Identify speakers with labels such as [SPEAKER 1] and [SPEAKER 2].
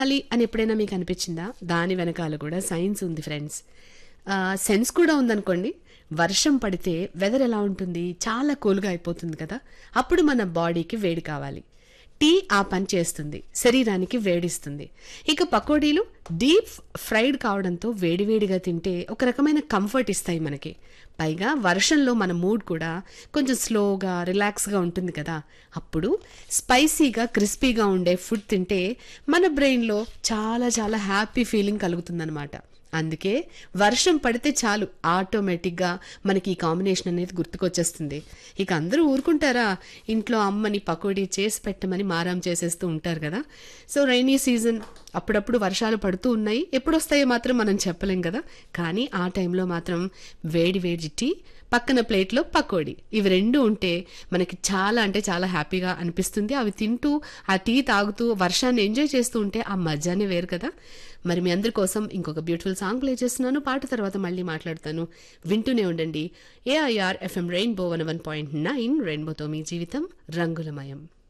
[SPEAKER 1] ాలి అని ఎప్పుడైనా మీకు అనిపించిందా దాని వెనకాల కూడా సైన్స్ ఉంది ఫ్రెండ్స్ సెన్స్ కూడా ఉందనుకోండి వర్షం పడితే వెదర్ ఎలా ఉంటుంది చాలా కూల్గా అయిపోతుంది కదా అప్పుడు మన బాడీకి వేడి కావాలి టీ ఆ పని చేస్తుంది శరీరానికి వేడిస్తుంది ఇక పకోడీలు డీప్ ఫ్రైడ్ కావడంతో వేడివేడిగా తింటే ఒక రకమైన కంఫర్ట్ ఇస్తాయి మనకి పైగా వర్షంలో మన మూడ్ కూడా కొంచెం స్లోగా రిలాక్స్గా ఉంటుంది కదా అప్పుడు స్పైసీగా క్రిస్పీగా ఉండే ఫుడ్ తింటే మన బ్రెయిన్లో చాలా చాలా హ్యాపీ ఫీలింగ్ కలుగుతుందన్నమాట అందుకే వర్షం పడితే చాలు ఆటోమేటిక్గా మనకి ఈ కాంబినేషన్ అనేది గుర్తుకొచ్చేస్తుంది ఇక అందరూ ఊరుకుంటారా ఇంట్లో అమ్మని పకోడీ చేసి పెట్టమని మారాం చేసేస్తూ ఉంటారు కదా సో రైనీ సీజన్ అప్పుడప్పుడు వర్షాలు పడుతూ ఉన్నాయి ఎప్పుడు వస్తాయో మాత్రం మనం చెప్పలేం కదా కానీ ఆ టైంలో మాత్రం వేడి వేడి టీ పక్కన ప్లేట్లో పకోడీ ఇవి రెండు ఉంటే మనకి చాలా అంటే చాలా హ్యాపీగా అనిపిస్తుంది అవి తింటూ ఆ టీ తాగుతూ వర్షాన్ని ఎంజాయ్ చేస్తూ ఉంటే ఆ మజానే వేరు కదా మరి మీ అందరి కోసం ఇంకొక బ్యూటిఫుల్ సాంగ్ ప్లే చేస్తున్నాను పాట తర్వాత మళ్ళీ మాట్లాడతాను వింటూనే ఉండండి AIR FM Rainbow one one point nine రెయిన్బోతో మీ జీవితం రంగులమయం